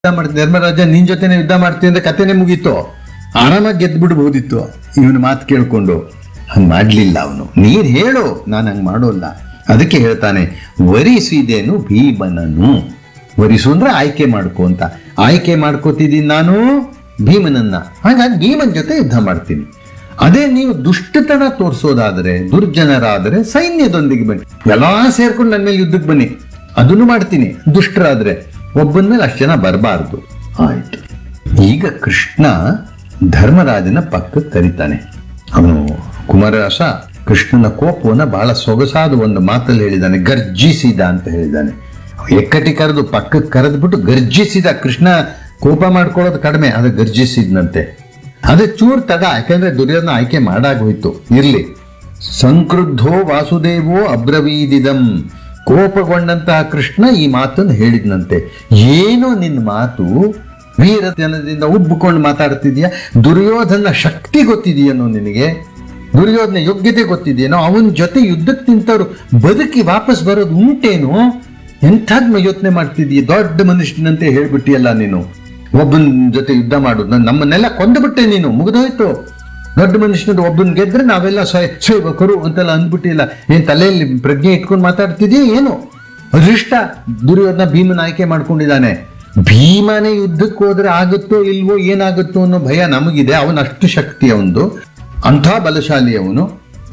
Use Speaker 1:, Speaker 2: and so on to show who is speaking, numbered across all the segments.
Speaker 1: ಯುದ್ಧ ಮಾಡ್ತೀನಿ ಧರ್ಮರಾಜ ನಿನ್ ಜೊತೆನೆ ಯುದ್ಧ ಮಾಡ್ತೀನಿ ಅಂದ್ರೆ ಕತೆನೆ ಮುಗೀತು ಆರಾಮಾಗಿ ಗೆದ್ದು ಬಿಡ್ಬೋದಿತ್ತು ಇವನ ಮಾತು ಕೇಳ್ಕೊಂಡು ಹಂಗ್ ಮಾಡ್ಲಿಲ್ಲ ಅವನು ನೀನ್ ಹೇಳು ನಾನು ಹಂಗ್ ಮಾಡೋಲ್ಲ ಅದಕ್ಕೆ ಹೇಳ್ತಾನೆ ವರಿಸಿದೇನು ಭೀಮನನು ವರಿಸು ಅಂದ್ರೆ ಆಯ್ಕೆ ಮಾಡ್ಕೊ ಅಂತ ಆಯ್ಕೆ ಮಾಡ್ಕೋತಿದ್ದೀನಿ ನಾನು ಭೀಮನನ್ನ ಹಾಗಾಗಿ ಭೀಮನ್ ಜೊತೆ ಯುದ್ಧ ಮಾಡ್ತೀನಿ ಅದೇ ನೀವು ದುಷ್ಟತನ ತೋರಿಸೋದಾದ್ರೆ ದುರ್ಜನರಾದರೆ ಸೈನ್ಯದೊಂದಿಗೆ ಬನ್ನಿ ಎಲ್ಲಾ ಸೇರ್ಕೊಂಡು ನನ್ನ ಮೇಲೆ ಯುದ್ಧಕ್ಕೆ ಬನ್ನಿ ಅದನ್ನು ಮಾಡ್ತೀನಿ ದುಷ್ಟರಾದ್ರೆ ಒಬ್ಬನ ಮೇಲೆ ಅಷ್ಟು ಜನ ಬರಬಾರ್ದು ಆಯ್ತು ಈಗ ಕೃಷ್ಣ ಧರ್ಮರಾಜನ ಪಕ್ಕಕ್ಕೆ ಕರೀತಾನೆ ಅವನು ಕುಮಾರರಾಸ ಕೃಷ್ಣನ ಕೋಪವನ್ನ ಬಹಳ ಸೊಗಸಾದ ಒಂದು ಮಾತಲ್ಲಿ ಹೇಳಿದ್ದಾನೆ ಗರ್ಜಿಸಿದ ಅಂತ ಹೇಳಿದ್ದಾನೆ ಎಕ್ಕಟಿ ಕರೆದು ಪಕ್ಕಕ್ಕೆ ಕರೆದ್ಬಿಟ್ಟು ಗರ್ಜಿಸಿದ ಕೃಷ್ಣ ಕೋಪ ಮಾಡ್ಕೊಳ್ಳೋದು ಕಡಿಮೆ ಅದು ಗರ್ಜಿಸಿದ್ನಂತೆ ಅದೇ ಚೂರ್ ತಡ ಯಾಕಂದ್ರೆ ದುರ್ಯೋಧನ ಆಯ್ಕೆ ಮಾಡಾಗೋಯ್ತು ಇರ್ಲಿ ಸಂಕ್ರುದ್ಧೋ ವಾಸುದೇವೋ ಅಬ್ರವೀದಿದಂ ಕೋಪಗೊಂಡಂತಹ ಕೃಷ್ಣ ಈ ಮಾತನ್ನು ಹೇಳಿದ್ನಂತೆ ಏನೋ ನಿನ್ನ ಮಾತು ವೀರತನದಿಂದ ಉಬ್ಬಿಕೊಂಡು ಮಾತಾಡ್ತಿದ್ಯಾ ದುರ್ಯೋಧನ ಶಕ್ತಿ ಗೊತ್ತಿದೆಯೇನೋ ನಿನಗೆ ದುರ್ಯೋಧನ ಯೋಗ್ಯತೆ ಗೊತ್ತಿದೆಯೇನೋ ಅವನ ಜೊತೆ ಯುದ್ಧಕ್ಕೆ ನಿಂತವ್ರು ಬದುಕಿ ವಾಪಸ್ ಬರೋದು ಉಂಟೇನು ಎಂಥದ್ ಯೋಚನೆ ಮಾಡ್ತಿದೀಯ ದೊಡ್ಡ ಮನುಷ್ಯನಂತೆ ಹೇಳ್ಬಿಟ್ಟಿಯಲ್ಲ ನೀನು ಒಬ್ಬನ ಜೊತೆ ಯುದ್ಧ ಮಾಡೋದು ನಾನ್ ನಮ್ಮನ್ನೆಲ್ಲ ಕೊಂದುಬಿಟ್ಟೆ ನೀನು ಮುಗಿದೋಯ್ತು ದೊಡ್ಡ ಮನುಷ್ಯನದು ಒಬ್ಬನ್ ಗೆದ್ರೆ ನಾವೆಲ್ಲ ಸ್ವಯ ಸೇವಕರು ಅಂತೆಲ್ಲ ಅಂದ್ಬಿಟ್ಟಿಲ್ಲ ಏನ್ ತಲೆಯಲ್ಲಿ ಪ್ರಜ್ಞೆ ಇಟ್ಕೊಂಡು ಮಾತಾಡ್ತಿದೀಯ ಏನು ಅದೃಷ್ಟ ದುರ್ಯೋಧನ ಭೀಮನ ಆಯ್ಕೆ ಮಾಡ್ಕೊಂಡಿದ್ದಾನೆ ಭೀಮನೇ ಯುದ್ಧಕ್ಕೆ ಹೋದ್ರೆ ಆಗುತ್ತೋ ಇಲ್ವೋ ಏನಾಗುತ್ತೋ ಅನ್ನೋ ಭಯ ನಮಗಿದೆ ಅವನ ಅಷ್ಟು ಶಕ್ತಿ ಅವನು ಅಂಥ ಬಲಶಾಲಿ ಅವನು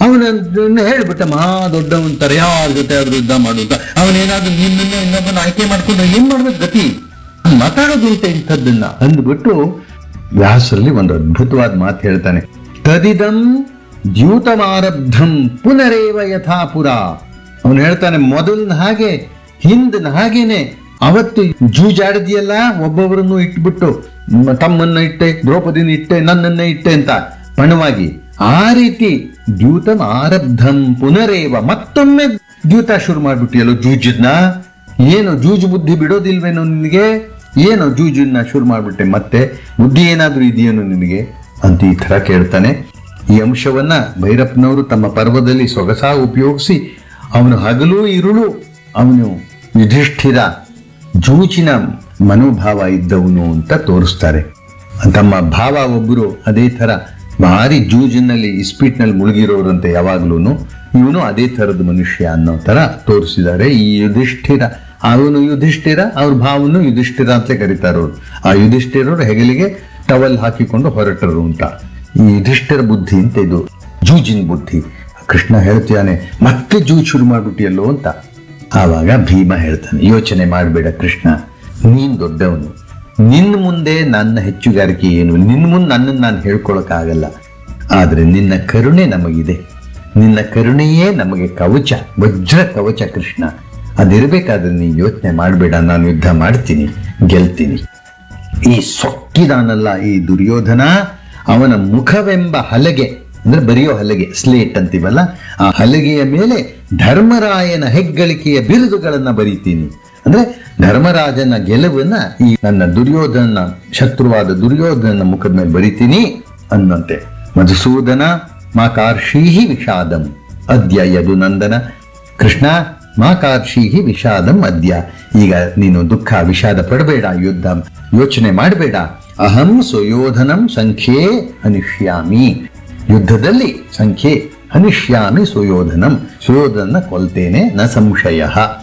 Speaker 1: ಅವನ ಹೇಳ್ಬಿಟ್ಟ ಮಹಾ ದೊಡ್ಡವಂತಾರೆ ಯಾರ ಜೊತೆ ಆದ್ರೂ ಯುದ್ಧ ಮಾಡುತ್ತ ಅವನೇನಾದ್ರೂ ನಿನ್ನನ್ನ ಇನ್ನೊಬ್ಬನ ಆಯ್ಕೆ ಮಾಡ್ಕೊಂಡ್ರೆ ಏನ್ ಮಾಡ್ಬೇಕು ಗತಿ ಮಾತಾಡೋದುಂಟೆ ಇಂಥದ್ದನ್ನ ಅಂದ್ಬಿಟ್ಟು ವ್ಯಾಸರಲ್ಲಿ ಒಂದು ಅದ್ಭುತವಾದ ಮಾತು ಹೇಳ್ತಾನೆ ತದಿದಂ ದ್ಯೂತಮಾರಬ್ಧಂ ಪುನರೇವ ಯಥಾಪುರ ಅವನು ಹೇಳ್ತಾನೆ ಮೊದಲಿನ ಹಾಗೆ ಹಿಂದಿನ ಹಾಗೇನೆ ಅವತ್ತು ಜೂಜಾಡಿದ್ಯಲ್ಲ ಒಬ್ಬೊಬ್ಬರನ್ನು ಇಟ್ಬಿಟ್ಟು ಮ- ತಮ್ಮನ್ನ ಇಟ್ಟೆ ದ್ರೌಪದಿನ ಇಟ್ಟೆ ನನ್ನನ್ನ ಇಟ್ಟೆ ಅಂತ ಪಣವಾಗಿ ಆ ರೀತಿ ದ್ಯೂತಂ ಆರಬ್ಧಂ ಪುನರೇವ ಮತ್ತೊಮ್ಮೆ ದ್ಯೂತ ಶುರು ಮಾಡ್ಬಿಟ್ಟಿಯಲ್ಲೋ ಜೂಜನ್ನ ಏನು ಜೂಜು ಬುದ್ಧಿ ಬಿಡೋದಿಲ್ವೇನೋ ನಿನಗೆ ಏನು ಜೂಜನ್ನ ಶುರು ಮಾಡ್ಬಿಟ್ಟೆ ಮತ್ತೆ ಬುದ್ಧಿ ಏನಾದ್ರೂ ಇದೆಯೇನೋ ನಿನಗೆ ಅಂತ ಈ ತರ ಕೇಳ್ತಾನೆ ಈ ಅಂಶವನ್ನ ಭೈರಪ್ಪನವರು ತಮ್ಮ ಪರ್ವದಲ್ಲಿ ಸೊಗಸಾಗಿ ಉಪಯೋಗಿಸಿ ಅವನು ಹಗಲು ಇರುಳು ಅವನು ಯುಧಿಷ್ಠಿರ ಜೂಚಿನ ಮನೋಭಾವ ಇದ್ದವನು ಅಂತ ತೋರಿಸ್ತಾರೆ ತಮ್ಮ ಭಾವ ಒಬ್ಬರು ಅದೇ ತರ ಭಾರಿ ಜೂಜಿನಲ್ಲಿ ಇಸ್ಪೀಟ್ನಲ್ಲಿ ಮುಳುಗಿರೋರಂತೆ ಯಾವಾಗ್ಲೂ ಇವನು ಅದೇ ತರದ ಮನುಷ್ಯ ಅನ್ನೋ ತರ ತೋರಿಸಿದ್ದಾರೆ ಈ ಯುಧಿಷ್ಠಿರ ಅವನು ಯುಧಿಷ್ಠಿರ ಅವ್ರ ಭಾವನು ಯುಧಿಷ್ಠಿರ ಅಂತಲೇ ಕರೀತಾರೆ ಅವ್ರು ಆ ಯುಧಿಷ್ಠಿರರು ಹೆಗಲಿಗೆ ಟವಲ್ ಹಾಕಿಕೊಂಡು ಹೊರಟರು ಅಂತ ಈ ಯುಧಿಷ್ಠಿರ ಬುದ್ಧಿ ಅಂತ ಇದು ಜೂಜಿನ ಬುದ್ಧಿ ಕೃಷ್ಣ ಹೇಳ್ತಾನೆ ಮತ್ತೆ ಜೂಜ್ ಶುರು ಮಾಡ್ಬಿಟ್ಟಿಯಲ್ಲೋ ಅಂತ ಆವಾಗ ಭೀಮ ಹೇಳ್ತಾನೆ ಯೋಚನೆ ಮಾಡಬೇಡ ಕೃಷ್ಣ ನೀನ್ ದೊಡ್ಡವನು ನಿನ್ನ ಮುಂದೆ ನನ್ನ ಹೆಚ್ಚುಗಾರಿಕೆ ಏನು ನಿನ್ನ ಮುಂದೆ ನನ್ನನ್ನು ನಾನು ಹೇಳ್ಕೊಳಕ್ಕಾಗಲ್ಲ ಆದ್ರೆ ನಿನ್ನ ಕರುಣೆ ನಮಗಿದೆ ನಿನ್ನ ಕರುಣೆಯೇ ನಮಗೆ ಕವಚ ವಜ್ರ ಕವಚ ಕೃಷ್ಣ ಅದಿರ್ಬೇಕಾದ್ರೆ ನೀನ್ ಯೋಚನೆ ಮಾಡಬೇಡ ನಾನು ಯುದ್ಧ ಮಾಡ್ತೀನಿ ಗೆಲ್ತೀನಿ ಈ ಸೊಕ್ಕಿದಾನಲ್ಲ ಈ ದುರ್ಯೋಧನ ಅವನ ಮುಖವೆಂಬ ಹಲಗೆ ಅಂದ್ರೆ ಬರೆಯೋ ಹಲಗೆ ಸ್ಲೇಟ್ ಅಂತೀವಲ್ಲ ಆ ಹಲಗೆಯ ಮೇಲೆ ಧರ್ಮರಾಯನ ಹೆಗ್ಗಳಿಕೆಯ ಬಿರುದುಗಳನ್ನ ಬರೀತೀನಿ ಅಂದ್ರೆ ಧರ್ಮರಾಜನ ಗೆಲುವನ್ನ ಈ ನನ್ನ ದುರ್ಯೋಧನ ಶತ್ರುವಾದ ದುರ್ಯೋಧನ ಮುಖದ ಮೇಲೆ ಬರಿತೀನಿ ಅನ್ನಂತೆ ಮಧುಸೂದನ ಮಾಕಾರ್ಷೀಹಿ ವಿಷಾದಂ ಅದ್ಯ ಯದು ನಂದನ ಕೃಷ್ಣ ಮಾಕಾರ್ಷೀಹಿ ವಿಷಾದಂ ಅದ್ಯ ಈಗ ನೀನು ದುಃಖ ವಿಷಾದ ಪಡಬೇಡ ಯುದ್ಧ ಯೋಚನೆ ಮಾಡಬೇಡ ಅಹಂ ಸುಯೋಧನಂ ಸಂಖ್ಯೆ ಅನಿಷ್ಯಾಮಿ ಯುದ್ಧದಲ್ಲಿ ಸಂಖ್ಯೆ ಹನಿಷ್ಯಾಮಿ ಸುಯೋಧನಂ ಸುಯೋಧನ ಕೊಲ್ತೇನೆ ನ ಸಂಶಯ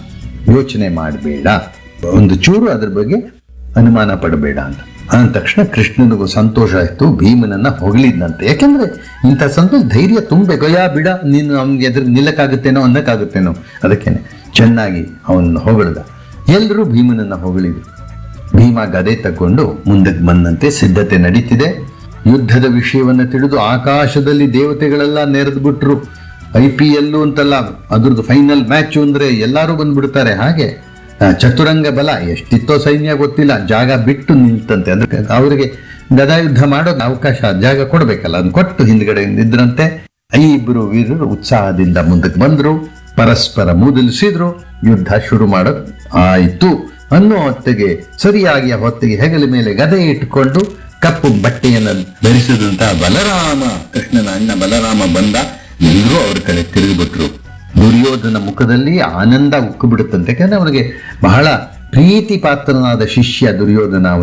Speaker 1: ಯೋಚನೆ ಮಾಡಬೇಡ ಒಂದು ಚೂರು ಅದ್ರ ಬಗ್ಗೆ ಅನುಮಾನ ಪಡಬೇಡ ಅಂತ ಅಂದ ತಕ್ಷಣ ಕೃಷ್ಣನಿಗೂ ಸಂತೋಷ ಆಯ್ತು ಭೀಮನನ್ನ ಹೊಗಳಿದ್ನಂತೆ ಯಾಕೆಂದ್ರೆ ಇಂಥ ಸಂತೋಷ ಧೈರ್ಯ ತುಂಬೆ ಗಯ ಬಿಡ ನೀನು ಅವ್ನಿಗೆ ಎದುರು ನಿಲ್ಲಕ್ಕಾಗುತ್ತೇನೋ ಅನ್ನಕ್ಕಾಗುತ್ತೇನೋ ಅದಕ್ಕೇನೆ ಚೆನ್ನಾಗಿ ಅವನನ್ನು ಹೊಗಳ್ದ ಎಲ್ಲರೂ ಭೀಮನನ್ನ ಹೊಗಳಿದ್ರು ಭೀಮ ಗದೆ ತಕೊಂಡು ಮುಂದಕ್ಕೆ ಬಂದಂತೆ ಸಿದ್ಧತೆ ನಡೀತಿದೆ ಯುದ್ಧದ ವಿಷಯವನ್ನು ತಿಳಿದು ಆಕಾಶದಲ್ಲಿ ದೇವತೆಗಳೆಲ್ಲ ನೆರೆದು ಬಿಟ್ರು ಐ ಪಿ ಎಲ್ಲು ಅಂತಲ್ಲ ಅದ್ರದ್ದು ಫೈನಲ್ ಮ್ಯಾಚ್ ಅಂದ್ರೆ ಎಲ್ಲರೂ ಬಂದ್ಬಿಡ್ತಾರೆ ಹಾಗೆ ಆ, ಚತುರಂಗ ಬಲ ಎಷ್ಟಿತ್ತೋ ಸೈನ್ಯ ಗೊತ್ತಿಲ್ಲ ಜಾಗ ಬಿಟ್ಟು ನಿಲ್ತಂತೆ ಅಂದ್ರೆ ಅವರಿಗೆ ಗದಾಯುದ್ಧ ಮಾಡೋದು ಅವಕಾಶ ಜಾಗ ಕೊಡ್ಬೇಕಲ್ಲ ಅದನ್ನ ಕೊಟ್ಟು ಹಿಂದ್ಗಡೆ ನಿದ್ರಂತೆ ಈ ಇಬ್ಬರು ವೀರರು ಉತ್ಸಾಹದಿಂದ ಮುಂದಕ್ಕೆ ಬಂದ್ರು ಪರಸ್ಪರ ಮೂದಲಿಸಿದ್ರು ಯುದ್ಧ ಶುರು ಮಾಡೋದ್ ಆಯ್ತು ಅನ್ನೋ ಹೊತ್ತಿಗೆ ಸರಿಯಾಗಿ ಆ ಹೊತ್ತಿಗೆ ಹೆಗಲ ಮೇಲೆ ಗದೆ ಇಟ್ಟುಕೊಂಡು ಕಪ್ಪು ಬಟ್ಟೆಯನ್ನು ಧರಿಸಿದಂತಹ ಬಲರಾಮ ಕೃಷ್ಣನ ಅಣ್ಣ ಬಲರಾಮ ಬಂದ ಎಲ್ಲರೂ ಅವ್ರ ಕಡೆ ತಿರುಗಿಬಿಟ್ರು ದುರ್ಯೋಧನ ಮುಖದಲ್ಲಿ ಆನಂದ ಉಕ್ಕು ಬಿಡುತ್ತಂತೆ ಯಾಕಂದ್ರೆ ಅವನಿಗೆ ಬಹಳ ಪ್ರೀತಿ ಪಾತ್ರನಾದ ಶಿಷ್ಯ ದುರ್ಯೋಧನ